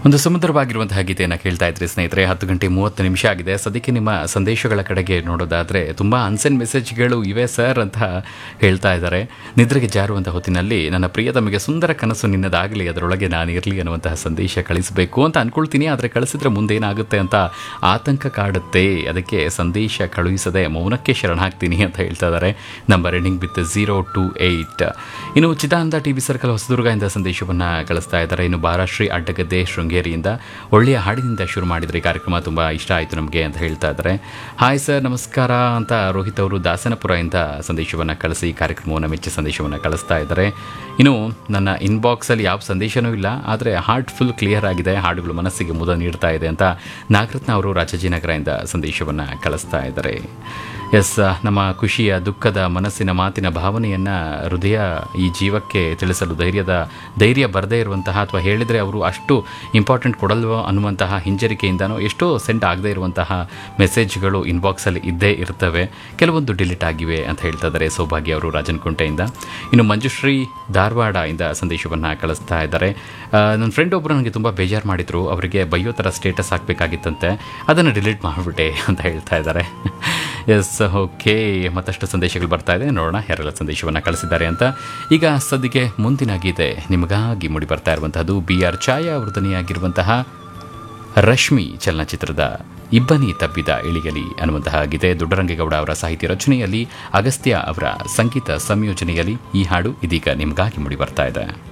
ಒಂದು ಸುಮಧುರವಾಗಿರುವಂತಹ ಗೀತೆಯನ್ನು ಕೇಳ್ತಾ ಇದ್ರಿ ಸ್ನೇಹಿತರೆ ಹತ್ತು ಗಂಟೆ ಮೂವತ್ತು ನಿಮಿಷ ಆಗಿದೆ ಸದ್ಯಕ್ಕೆ ನಿಮ್ಮ ಸಂದೇಶಗಳ ಕಡೆಗೆ ನೋಡೋದಾದರೆ ತುಂಬ ಅನ್ಸೆನ್ ಮೆಸೇಜ್ಗಳು ಇವೆ ಸರ್ ಅಂತ ಹೇಳ್ತಾ ಇದ್ದಾರೆ ನಿದ್ರೆಗೆ ಜಾರುವಂಥ ಹೊತ್ತಿನಲ್ಲಿ ನನ್ನ ಪ್ರಿಯ ತಮಗೆ ಸುಂದರ ಕನಸು ನಿನ್ನದಾಗಲಿ ಅದರೊಳಗೆ ನಾನು ಇರಲಿ ಅನ್ನುವಂತಹ ಸಂದೇಶ ಕಳಿಸಬೇಕು ಅಂತ ಅನ್ಕೊಳ್ತೀನಿ ಆದರೆ ಕಳಿಸಿದ್ರೆ ಮುಂದೇನಾಗುತ್ತೆ ಅಂತ ಆತಂಕ ಕಾಡುತ್ತೆ ಅದಕ್ಕೆ ಸಂದೇಶ ಕಳುಹಿಸದೆ ಮೌನಕ್ಕೆ ಶರಣಾಗ್ತೀನಿ ಅಂತ ಹೇಳ್ತಾ ಇದ್ದಾರೆ number ending with zero two eight ಇನ್ನು ಚಿದಾನಂದ ಟಿ ವಿ ಸರ್ಕಲ್ ಹೊಸದುರ್ಗದಿಂದ ಸಂದೇಶವನ್ನು ಕಳಿಸ್ತಾ ಇದ್ದಾರೆ ಇನ್ನು ಬಾರಾಶ್ರೀ ಅಡ್ಡಗದ್ದೆ ಶೃಂಗೇರಿಯಿಂದ ಒಳ್ಳೆಯ ಹಾಡಿನಿಂದ ಶುರು ಮಾಡಿದರೆ ಈ ಕಾರ್ಯಕ್ರಮ ತುಂಬ ಇಷ್ಟ ಆಯಿತು ನಮಗೆ ಅಂತ ಹೇಳ್ತಾ ಇದ್ದಾರೆ ಹಾಯ್ ಸರ್ ನಮಸ್ಕಾರ ಅಂತ ರೋಹಿತ್ ಅವರು ದಾಸನಪುರದಿಂದ ಸಂದೇಶವನ್ನು ಕಳಿಸಿ ಈ ಕಾರ್ಯಕ್ರಮವನ್ನು ಮೆಚ್ಚಿ ಸಂದೇಶವನ್ನು ಕಳಿಸ್ತಾ ಇದ್ದಾರೆ ಇನ್ನು ನನ್ನ ಇನ್ಬಾಕ್ಸಲ್ಲಿ ಯಾವ ಸಂದೇಶನೂ ಇಲ್ಲ ಆದರೆ ಹಾರ್ಟ್ ಫುಲ್ ಕ್ಲಿಯರ್ ಆಗಿದೆ ಹಾಡುಗಳು ಮನಸ್ಸಿಗೆ ಮುದ ನೀಡ್ತಾ ಇದೆ ಅಂತ ನಾಗರತ್ನ ಅವರು ರಾಜಾಜಿನಗರದಿಂದ ಸಂದೇಶವನ್ನು ಕಳಿಸ್ತಾ ಇದ್ದಾರೆ ಎಸ್ ನಮ್ಮ ಖುಷಿಯ ದುಃಖದ ಮನಸ್ಸಿನ ಮಾತಿನ ಭಾವನೆಯನ್ನು ಹೃದಯ ಈ ಜೀವಕ್ಕೆ ತಿಳಿಸಲು ಧೈರ್ಯದ ಧೈರ್ಯ ಬರದೇ ಇರುವಂತಹ ಅಥವಾ ಹೇಳಿದರೆ ಅವರು ಅಷ್ಟು ಇಂಪಾರ್ಟೆಂಟ್ ಕೊಡಲ್ವೋ ಅನ್ನುವಂತಹ ಹಿಂಜರಿಕೆಯಿಂದನೋ ಎಷ್ಟೋ ಸೆಂಡ್ ಆಗದೇ ಇರುವಂತಹ ಮೆಸೇಜ್ಗಳು ಇನ್ಬಾಕ್ಸಲ್ಲಿ ಇದ್ದೇ ಇರ್ತವೆ ಕೆಲವೊಂದು ಡಿಲೀಟ್ ಆಗಿವೆ ಅಂತ ಹೇಳ್ತಾ ಇದ್ದಾರೆ ಸೌಭಾಗ್ಯ ಅವರು ರಾಜನಕುಂಟೆಯಿಂದ ಇನ್ನು ಮಂಜುಶ್ರೀ ಧಾರವಾಡ ಇಂದ ಸಂದೇಶವನ್ನು ಕಳಿಸ್ತಾ ಇದ್ದಾರೆ ಆ, ನನ್ನ ಫ್ರೆಂಡ್ ಒಬ್ಬರು ನನಗೆ ತುಂಬ ಬೇಜಾರು ಮಾಡಿದರು ಅವರಿಗೆ ಬೈಯೋ ಥರ ಸ್ಟೇಟಸ್ ಹಾಕಬೇಕಾಗಿತ್ತಂತೆ ಅದನ್ನು ಡಿಲೀಟ್ ಮಾಡಿಬಿಟ್ಟೆ ಅಂತ ಹೇಳ್ತಾ ಇದ್ದಾರೆ ಎಸ್ ಓಕೆ ಮತ್ತಷ್ಟು ಸಂದೇಶಗಳು ಬರ್ತಾ ಇದೆ ನೋಡೋಣ ಯಾರೆಲ್ಲ ಸಂದೇಶವನ್ನು ಕಳಿಸಿದ್ದಾರೆ ಅಂತ ಈಗ ಸದ್ಯಕ್ಕೆ ಮುಂದಿನ ಗೀತೆ ನಿಮಗಾಗಿ ಮೂಡಿ ಬರ್ತಾ ಇರುವಂತಹದ್ದು ಬಿ ಆರ್ ಛಾಯಾ ವೃದನಿಯಾಗಿರುವಂತಹ ರಶ್ಮಿ ಚಲನಚಿತ್ರದ ಇಬ್ಬನಿ ತಬ್ಬಿದ ಇಳಿಗಲಿ ಅನ್ನುವಂತಹ ಗೀತೆ ದೊಡ್ಡರಂಗೇಗೌಡ ಅವರ ಸಾಹಿತ್ಯ ರಚನೆಯಲ್ಲಿ ಅಗಸ್ತ್ಯ ಅವರ ಸಂಗೀತ ಸಂಯೋಜನೆಯಲ್ಲಿ ಈ ಹಾಡು ಇದೀಗ ನಿಮಗಾಗಿ ಮೂಡಿ ಬರ್ತಾ ಇದೆ